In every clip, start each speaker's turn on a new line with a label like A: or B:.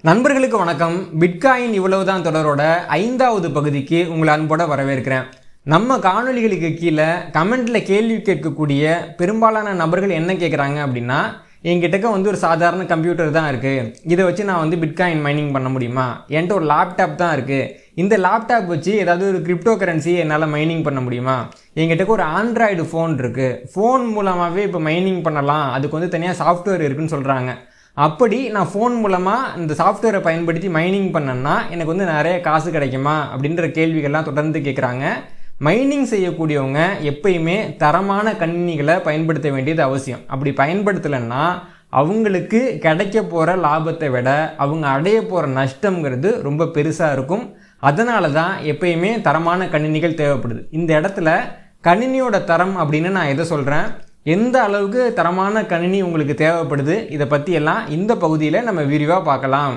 A: நண்பர்களுக்கு வணக்கம் பிட்காயின் இவ்வளவுதான் தொடரோட ஐந்தாவது பகுதிக்கு உங்களை அன்போட வரவேற்கிறேன் நம்ம காணொளிகளுக்கு கீழே கமெண்ட்ல கேள்வி கேட்கக்கூடிய பெரும்பாலான நபர்கள் என்ன கேட்குறாங்க அப்படின்னா என்கிட்டக்க வந்து ஒரு சாதாரண கம்ப்யூட்டர் தான் இருக்குது இதை வச்சு நான் வந்து பிட்காயின் மைனிங் பண்ண முடியுமா என்கிட்ட ஒரு லேப்டாப் தான் இருக்குது இந்த லேப்டாப் வச்சு ஏதாவது ஒரு கிரிப்டோ கரன்சி என்னால் மைனிங் பண்ண முடியுமா என்கிட்ட ஒரு ஆண்ட்ராய்டு ஃபோன் இருக்குது ஃபோன் மூலமாகவே இப்போ மைனிங் பண்ணலாம் அதுக்கு வந்து தனியாக சாஃப்ட்வேர் இருக்குன்னு சொல்கிறாங்க அப்படி நான் ஃபோன் மூலமாக இந்த சாஃப்ட்வேரை பயன்படுத்தி மைனிங் பண்ணேன்னா எனக்கு வந்து நிறைய காசு கிடைக்குமா அப்படின்ற கேள்விகள்லாம் தொடர்ந்து கேட்குறாங்க மைனிங் செய்யக்கூடியவங்க எப்பயுமே தரமான கணினிகளை பயன்படுத்த வேண்டியது அவசியம் அப்படி பயன்படுத்தலைன்னா அவங்களுக்கு கிடைக்க போகிற லாபத்தை விட அவங்க அடைய போகிற நஷ்டங்கிறது ரொம்ப பெருசாக இருக்கும் அதனால தான் எப்பயுமே தரமான கணினிகள் தேவைப்படுது இந்த இடத்துல கணினியோட தரம் அப்படின்னு நான் எதை சொல்கிறேன் எந்த அளவுக்கு தரமான கணினி உங்களுக்கு தேவைப்படுது இதை பற்றி எல்லாம் இந்த பகுதியில் நம்ம விரிவாக பார்க்கலாம்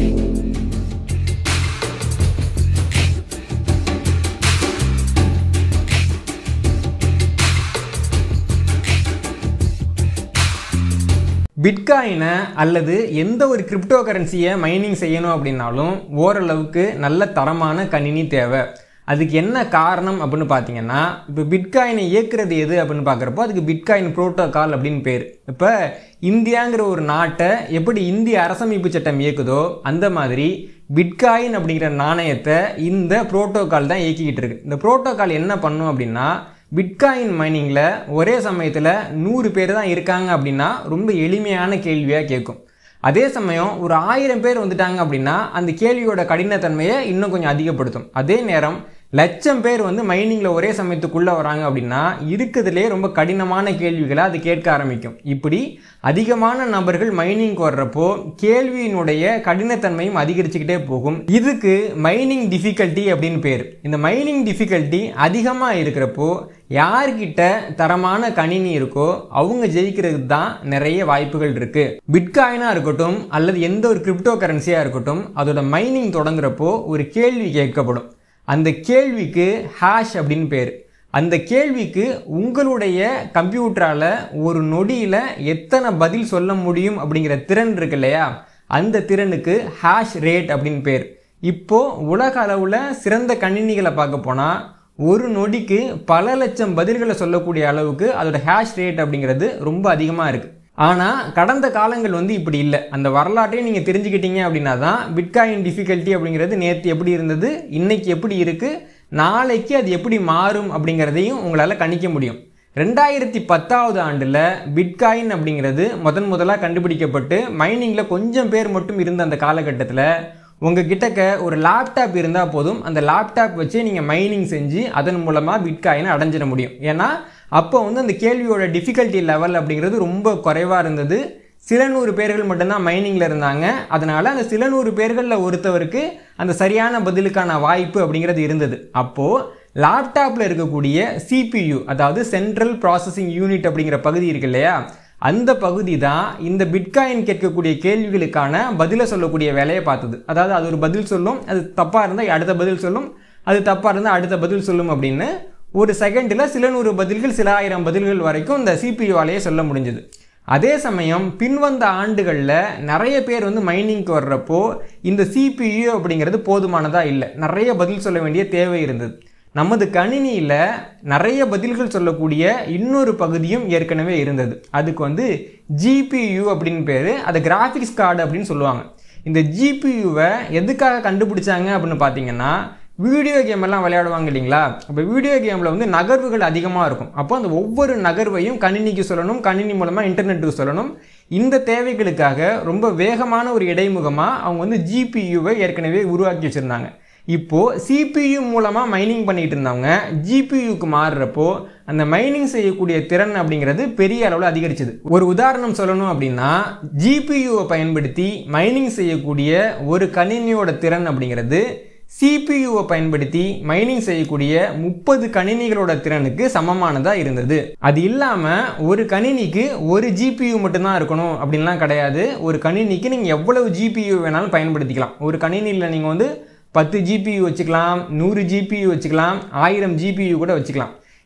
A: பிட்காயினை அல்லது எந்த ஒரு கிரிப்டோ கரன்சியை மைனிங் செய்யணும் அப்படின்னாலும் ஓரளவுக்கு நல்ல தரமான கணினி தேவை அதுக்கு என்ன காரணம் அப்படின்னு பார்த்தீங்கன்னா இப்போ பிட்காயினை இயக்குறது எது அப்படின்னு பார்க்குறப்போ அதுக்கு பிட்காயின் புரோட்டோகால் அப்படின்னு பேர் இப்போ இந்தியாங்கிற ஒரு நாட்டை எப்படி இந்திய அரசமைப்பு சட்டம் இயக்குதோ அந்த மாதிரி பிட்காயின் அப்படிங்கிற நாணயத்தை இந்த புரோட்டோகால் தான் இயக்கிக்கிட்டு இருக்கு இந்த புரோட்டோகால் என்ன பண்ணும் அப்படின்னா பிட்காயின் மைனிங்கில் ஒரே சமயத்தில் நூறு பேர் தான் இருக்காங்க அப்படின்னா ரொம்ப எளிமையான கேள்வியாக கேட்கும் அதே சமயம் ஒரு ஆயிரம் பேர் வந்துட்டாங்க அப்படின்னா அந்த கேள்வியோட கடினத்தன்மையை இன்னும் கொஞ்சம் அதிகப்படுத்தும் அதே நேரம் லட்சம் பேர் வந்து மைனிங்கில் ஒரே சமயத்துக்குள்ளே வராங்க அப்படின்னா இருக்கிறதுலே ரொம்ப கடினமான கேள்விகளை அது கேட்க ஆரம்பிக்கும் இப்படி அதிகமான நபர்கள் மைனிங்க்கு வர்றப்போ கேள்வியினுடைய கடினத்தன்மையும் அதிகரிச்சுக்கிட்டே போகும் இதுக்கு மைனிங் டிஃபிகல்ட்டி அப்படின்னு பேர் இந்த மைனிங் டிஃபிகல்ட்டி அதிகமாக இருக்கிறப்போ யார்கிட்ட தரமான கணினி இருக்கோ அவங்க ஜெயிக்கிறதுக்கு தான் நிறைய வாய்ப்புகள் இருக்கு பிட்காயினா இருக்கட்டும் அல்லது எந்த ஒரு கிரிப்டோ கரன்சியா இருக்கட்டும் அதோட மைனிங் தொடங்குறப்போ ஒரு கேள்வி கேட்கப்படும் அந்த கேள்விக்கு ஹேஷ் அப்படின்னு பேர் அந்த கேள்விக்கு உங்களுடைய கம்ப்யூட்டரால் ஒரு நொடியில் எத்தனை பதில் சொல்ல முடியும் அப்படிங்கிற திறன் இருக்கு இல்லையா அந்த திறனுக்கு ஹேஷ் ரேட் அப்படின்னு பேர் இப்போ உலக அளவில் சிறந்த கணினிகளை பார்க்க போனால் ஒரு நொடிக்கு பல லட்சம் பதில்களை சொல்லக்கூடிய அளவுக்கு அதோட ஹேஷ் ரேட் அப்படிங்கிறது ரொம்ப அதிகமாக இருக்குது ஆனால் கடந்த காலங்கள் வந்து இப்படி இல்லை அந்த வரலாற்றையும் நீங்கள் தெரிஞ்சுக்கிட்டீங்க அப்படின்னா தான் பிட்காயின் டிஃபிகல்ட்டி அப்படிங்கிறது நேற்று எப்படி இருந்தது இன்னைக்கு எப்படி இருக்குது நாளைக்கு அது எப்படி மாறும் அப்படிங்கிறதையும் உங்களால் கணிக்க முடியும் ரெண்டாயிரத்தி பத்தாவது ஆண்டில் பிட்காயின் அப்படிங்கிறது முதன் முதலாக கண்டுபிடிக்கப்பட்டு மைனிங்கில் கொஞ்சம் பேர் மட்டும் இருந்த அந்த காலகட்டத்தில் உங்கள் கிட்டக்க ஒரு லேப்டாப் இருந்தால் போதும் அந்த லேப்டாப் வச்சு நீங்கள் மைனிங் செஞ்சு அதன் மூலமாக பிட்காயினை அடைஞ்சிட முடியும் ஏன்னா அப்போ வந்து அந்த கேள்வியோட டிஃபிகல்ட்டி லெவல் அப்படிங்கிறது ரொம்ப குறைவாக இருந்தது சில நூறு பேர்கள் மட்டும்தான் மைனிங்கில் இருந்தாங்க அதனால் அந்த சில நூறு பேர்களில் ஒருத்தவருக்கு அந்த சரியான பதிலுக்கான வாய்ப்பு அப்படிங்கிறது இருந்தது அப்போது லேப்டாப்பில் இருக்கக்கூடிய சிபியு அதாவது சென்ட்ரல் ப்ராசஸிங் யூனிட் அப்படிங்கிற பகுதி இருக்கு இல்லையா அந்த பகுதி தான் இந்த பிட்காயின் கேட்கக்கூடிய கேள்விகளுக்கான பதிலை சொல்லக்கூடிய வேலையை பார்த்தது அதாவது அது ஒரு பதில் சொல்லும் அது தப்பாக இருந்தால் அடுத்த பதில் சொல்லும் அது தப்பாக இருந்தால் அடுத்த பதில் சொல்லும் அப்படின்னு ஒரு செகண்டில் சில நூறு பதில்கள் சில ஆயிரம் பதில்கள் வரைக்கும் இந்த சிபியூவாலேயே சொல்ல முடிஞ்சது அதே சமயம் பின்வந்த ஆண்டுகளில் நிறைய பேர் வந்து மைனிங்க்கு வர்றப்போ இந்த சிபியு அப்படிங்கிறது போதுமானதாக இல்லை நிறைய பதில் சொல்ல வேண்டிய தேவை இருந்தது நமது கணினியில் நிறைய பதில்கள் சொல்லக்கூடிய இன்னொரு பகுதியும் ஏற்கனவே இருந்தது அதுக்கு வந்து ஜிபியு அப்படின்னு பேர் அது கிராஃபிக்ஸ் கார்டு அப்படின்னு சொல்லுவாங்க இந்த ஜிபியுவை எதுக்காக கண்டுபிடிச்சாங்க அப்படின்னு பார்த்தீங்கன்னா வீடியோ கேம் எல்லாம் விளையாடுவாங்க இல்லைங்களா அப்போ வீடியோ கேமில் வந்து நகர்வுகள் அதிகமாக இருக்கும் அப்போ அந்த ஒவ்வொரு நகர்வையும் கணினிக்கு சொல்லணும் கணினி மூலமாக இன்டர்நெட்டுக்கு சொல்லணும் இந்த தேவைகளுக்காக ரொம்ப வேகமான ஒரு இடைமுகமாக அவங்க வந்து ஜிபியுவை ஏற்கனவே உருவாக்கி வச்சுருந்தாங்க இப்போது சிபியு மூலமாக மைனிங் பண்ணிகிட்டு இருந்தவங்க ஜிபியுக்கு மாறுறப்போ அந்த மைனிங் செய்யக்கூடிய திறன் அப்படிங்கிறது பெரிய அளவில் அதிகரிச்சது ஒரு உதாரணம் சொல்லணும் அப்படின்னா ஜிபியுவை பயன்படுத்தி மைனிங் செய்யக்கூடிய ஒரு கணினியோட திறன் அப்படிங்கிறது சிபியுவை பயன்படுத்தி மைனிங் செய்யக்கூடிய முப்பது கணினிகளோட திறனுக்கு சமமானதாக இருந்தது அது இல்லாமல் ஒரு கணினிக்கு ஒரு ஜிபியு மட்டும்தான் இருக்கணும் அப்படின்லாம் கிடையாது ஒரு கணினிக்கு நீங்கள் எவ்வளவு ஜிபியு வேணாலும் பயன்படுத்திக்கலாம் ஒரு கணினியில் நீங்கள் வந்து பத்து ஜிபியு வச்சுக்கலாம் நூறு ஜிபியு வச்சுக்கலாம் ஆயிரம் ஜிபியு கூட வச்சுக்கலாம்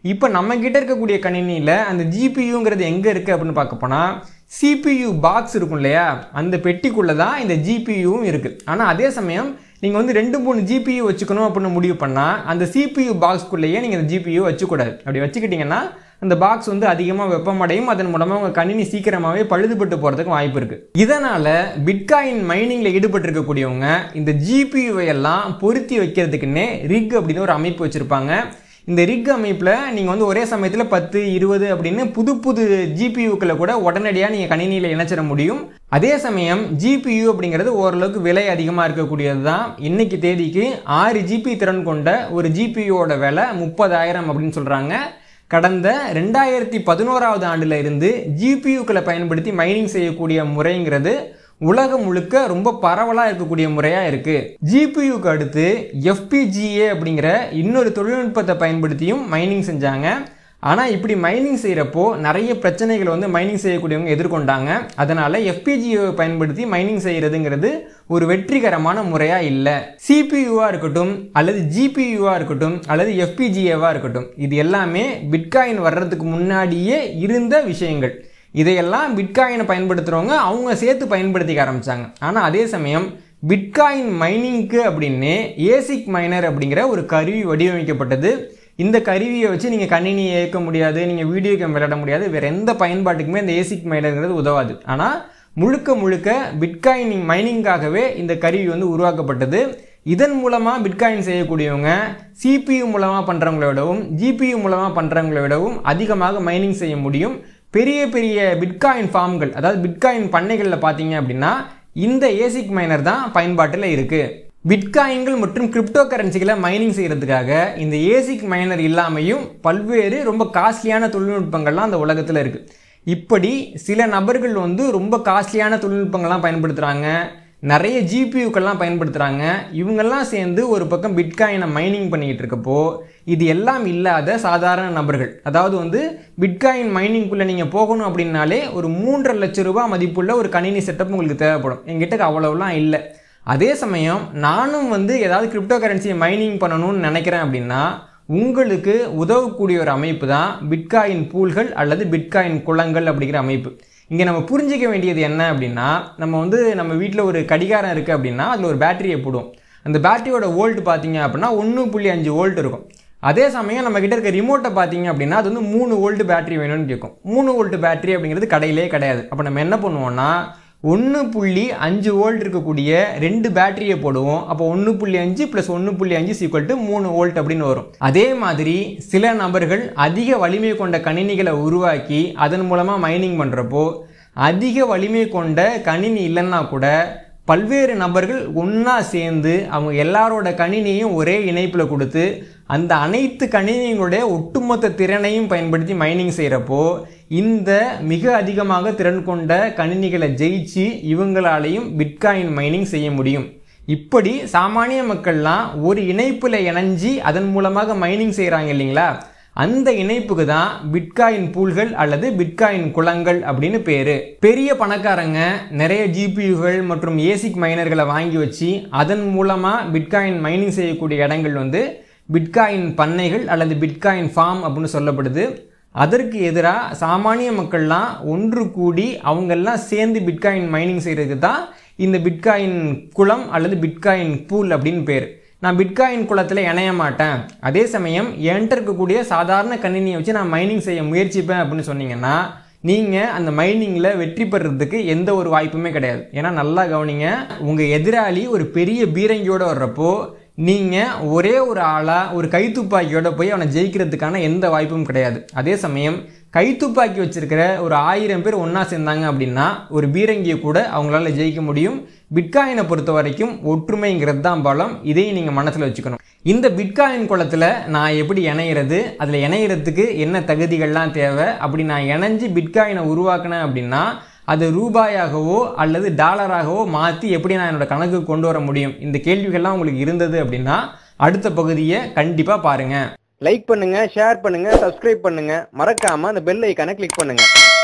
A: இப்போ நம்ம கிட்ட இருக்கக்கூடிய கணினியில் அந்த ஜிபியூங்கிறது எங்கே இருக்குது அப்படின்னு பார்க்க போனால் சிபியு பாக்ஸ் இருக்கும் இல்லையா அந்த பெட்டிக்குள்ளே தான் இந்த ஜிபியூவும் இருக்குது ஆனால் அதே சமயம் நீங்கள் வந்து ரெண்டு மூணு ஜிபியு வச்சுக்கணும் அப்படின்னு முடிவு பண்ணால் அந்த சிபியு பாக்ஸ்க்குள்ளேயே நீங்கள் அந்த ஜிபியு வச்சுக்கூடாது அப்படி வச்சுக்கிட்டிங்கன்னா அந்த பாக்ஸ் வந்து அதிகமாக வெப்பமடையும் அதன் மூலமாக உங்கள் கணினி சீக்கிரமாகவே பழுதுபட்டு போகிறதுக்கு வாய்ப்பு இருக்குது இதனால் பிட்காயின் மைனிங்கில் ஈடுபட்டிருக்கக்கூடியவங்க இந்த ஜிபியூவை எல்லாம் பொருத்தி வைக்கிறதுக்குன்னே ரிக் அப்படின்னு ஒரு அமைப்பு வச்சுருப்பாங்க இந்த ரிக் அமைப்பில் நீங்கள் வந்து ஒரே சமயத்தில் பத்து இருபது அப்படின்னு புது புது ஜிபியூக்களை கூட உடனடியாக நீங்கள் கணினியில் இணைச்சிட முடியும் அதே சமயம் ஜிபியு அப்படிங்கிறது ஓரளவுக்கு விலை அதிகமாக இருக்கக்கூடியது தான் இன்னைக்கு தேதிக்கு ஆறு ஜிபி திறன் கொண்ட ஒரு ஜிபியூவோட விலை முப்பதாயிரம் அப்படின்னு சொல்கிறாங்க கடந்த ரெண்டாயிரத்தி பதினோராவது ஆண்டில் இருந்து ஜிபியூக்களை பயன்படுத்தி மைனிங் செய்யக்கூடிய முறைங்கிறது உலகம் முழுக்க ரொம்ப பரவலாக இருக்கக்கூடிய முறையாக இருக்குது ஜிபியூக்கு அடுத்து எஃபிஜிஏ அப்படிங்கிற இன்னொரு தொழில்நுட்பத்தை பயன்படுத்தியும் மைனிங் செஞ்சாங்க ஆனால் இப்படி மைனிங் செய்கிறப்போ நிறைய பிரச்சனைகள் வந்து மைனிங் செய்யக்கூடியவங்க எதிர்கொண்டாங்க அதனால் எஃபிஜிஓவை பயன்படுத்தி மைனிங் செய்கிறதுங்கிறது ஒரு வெற்றிகரமான முறையாக இல்லை சிபியூவாக இருக்கட்டும் அல்லது ஜிபியூவாக இருக்கட்டும் அல்லது எஃபிஜிஏவாக இருக்கட்டும் இது எல்லாமே பிட்காயின் வர்றதுக்கு முன்னாடியே இருந்த விஷயங்கள் இதையெல்லாம் பிட்காயினை பயன்படுத்துகிறவங்க அவங்க சேர்த்து பயன்படுத்திக்க ஆரம்பித்தாங்க ஆனால் அதே சமயம் பிட்காயின் மைனிங்க்கு அப்படின்னு ஏசிக் மைனர் அப்படிங்கிற ஒரு கருவி வடிவமைக்கப்பட்டது இந்த கருவியை வச்சு நீங்கள் கணினியை இயக்க முடியாது நீங்கள் வீடியோ கேம் விளையாட முடியாது வேறு எந்த பயன்பாட்டுக்குமே இந்த ஏசிக் மைனருங்கிறது உதவாது ஆனால் முழுக்க முழுக்க பிட்காயின் மைனிங்காகவே இந்த கருவி வந்து உருவாக்கப்பட்டது இதன் மூலமாக பிட்காயின் செய்யக்கூடியவங்க சிபியு மூலமாக பண்ணுறவங்கள விடவும் ஜிபியு மூலமாக பண்ணுறவங்கள விடவும் அதிகமாக மைனிங் செய்ய முடியும் பெரிய பெரிய பிட்காயின் ஃபார்ம்கள் அதாவது பிட்காயின் பண்ணைகளில் பார்த்தீங்க அப்படின்னா இந்த ஏசிக் மைனர் தான் பயன்பாட்டில் இருக்குது பிட்காயின்கள் மற்றும் கிரிப்டோ கரன்சிகளை மைனிங் செய்கிறதுக்காக இந்த ஏசிக் மைனர் இல்லாமையும் பல்வேறு ரொம்ப காஸ்ட்லியான தொழில்நுட்பங்கள்லாம் அந்த உலகத்தில் இருக்குது இப்படி சில நபர்கள் வந்து ரொம்ப காஸ்ட்லியான தொழில்நுட்பங்கள்லாம் பயன்படுத்துகிறாங்க நிறைய ஜிபியூக்கெல்லாம் பயன்படுத்துகிறாங்க இவங்கெல்லாம் சேர்ந்து ஒரு பக்கம் பிட்காயினை மைனிங் பண்ணிக்கிட்டு இருக்கப்போ இது எல்லாம் இல்லாத சாதாரண நபர்கள் அதாவது வந்து பிட்காயின் மைனிங்குள்ளே நீங்கள் போகணும் அப்படின்னாலே ஒரு மூன்றரை லட்சம் ரூபாய் மதிப்புள்ள ஒரு கணினி செட்டப் உங்களுக்கு தேவைப்படும் எங்கிட்ட அவ்வளவுலாம் இல்லை அதே சமயம் நானும் வந்து ஏதாவது கிரிப்டோ கரன்சியை மைனிங் பண்ணணும்னு நினைக்கிறேன் அப்படின்னா உங்களுக்கு உதவக்கூடிய ஒரு அமைப்பு தான் பிட்காயின் பூல்கள் அல்லது பிட்காயின் குளங்கள் அப்படிங்கிற அமைப்பு இங்கே நம்ம புரிஞ்சிக்க வேண்டியது என்ன அப்படின்னா நம்ம வந்து நம்ம வீட்டில் ஒரு கடிகாரம் இருக்குது அப்படின்னா அதில் ஒரு பேட்டரியை போடுவோம் அந்த பேட்டரியோட வோல்ட் பார்த்தீங்க அப்படின்னா ஒன்று புள்ளி அஞ்சு வோல்ட் இருக்கும் அதே சமயம் நம்ம கிட்ட இருக்க ரிமோட்டை பார்த்தீங்க அப்படின்னா அது வந்து மூணு வோல்ட் பேட்டரி வேணும்னு கேட்கும் மூணு வோல்ட் பேட்டரி அப்படிங்கிறது கடையிலே கிடையாது அப்போ நம்ம என்ன பண்ணுவோம்னா ஒன்று புள்ளி அஞ்சு வோல்ட் இருக்கக்கூடிய ரெண்டு பேட்டரியை போடுவோம் அப்போ ஒன்று புள்ளி அஞ்சு ப்ளஸ் ஒன்று புள்ளி அஞ்சு சீக்வல் டு மூணு வோல்ட் அப்படின்னு வரும் அதே மாதிரி சில நபர்கள் அதிக வலிமை கொண்ட கணினிகளை உருவாக்கி அதன் மூலமாக மைனிங் பண்ணுறப்போ அதிக வலிமை கொண்ட கணினி இல்லைன்னா கூட பல்வேறு நபர்கள் ஒன்றா சேர்ந்து அவங்க எல்லாரோட கணினியையும் ஒரே இணைப்பில் கொடுத்து அந்த அனைத்து கணினிகளுடைய ஒட்டுமொத்த திறனையும் பயன்படுத்தி மைனிங் செய்கிறப்போ இந்த மிக அதிகமாக திறன் கொண்ட கணினிகளை ஜெயிச்சு இவங்களாலையும் பிட்காயின் மைனிங் செய்ய முடியும் இப்படி சாமானிய மக்கள்லாம் ஒரு இணைப்பில் இணைஞ்சி அதன் மூலமாக மைனிங் செய்கிறாங்க இல்லைங்களா அந்த இணைப்புக்கு தான் பிட்காயின் பூல்கள் அல்லது பிட்காயின் குளங்கள் அப்படின்னு பேரு பெரிய பணக்காரங்க நிறைய ஜிபியூகள் மற்றும் ஏசிக் மைனர்களை வாங்கி வச்சு அதன் மூலமாக பிட்காயின் மைனிங் செய்யக்கூடிய இடங்கள் வந்து பிட்காயின் பண்ணைகள் அல்லது பிட்காயின் ஃபார்ம் அப்படின்னு சொல்லப்படுது அதற்கு எதிராக சாமானிய மக்கள்லாம் ஒன்று கூடி அவங்கெல்லாம் சேர்ந்து பிட்காயின் மைனிங் செய்கிறதுக்கு தான் இந்த பிட்காயின் குளம் அல்லது பிட்காயின் பூல் அப்படின்னு பேர் நான் பிட்காயின் குளத்தில் இணைய மாட்டேன் அதே சமயம் என்கிட்ட இருக்கக்கூடிய சாதாரண கணினியை வச்சு நான் மைனிங் செய்ய முயற்சிப்பேன் அப்படின்னு சொன்னீங்கன்னா நீங்கள் அந்த மைனிங்கில் வெற்றி பெறதுக்கு எந்த ஒரு வாய்ப்புமே கிடையாது ஏன்னா நல்லா கவனிங்க உங்கள் எதிராளி ஒரு பெரிய பீரங்கியோடு வர்றப்போ நீங்கள் ஒரே ஒரு ஆளாக ஒரு கைத்துப்பாக்கியோட போய் அவனை ஜெயிக்கிறதுக்கான எந்த வாய்ப்பும் கிடையாது அதே சமயம் கைத்துப்பாக்கி வச்சிருக்கிற ஒரு ஆயிரம் பேர் ஒன்றா சேர்ந்தாங்க அப்படின்னா ஒரு பீரங்கியை கூட அவங்களால ஜெயிக்க முடியும் பிட்காயினை பொறுத்த வரைக்கும் ஒற்றுமைங்கிறது தான் பலம் இதையும் நீங்கள் மனசில் வச்சுக்கணும் இந்த பிட்காயின் குளத்தில் நான் எப்படி இணையிறது அதில் இணையிறதுக்கு என்ன தகுதிகள்லாம் தேவை அப்படி நான் இணைஞ்சு பிட்காயினை உருவாக்கினேன் அப்படின்னா அது ரூபாயாகவோ அல்லது டாலராகவோ மாற்றி எப்படி நான் என்னோட கணக்கு கொண்டு வர முடியும் இந்த கேள்விகள்லாம் உங்களுக்கு இருந்தது அப்படின்னா அடுத்த பகுதியை கண்டிப்பாக பாருங்கள்
B: லைக் பண்ணுங்க ஷேர் பண்ணுங்க சப்ஸ்கிரைப் பண்ணுங்க மறக்காம அந்த பெல் ஐக்கானை கிளிக் பண்ணுங்க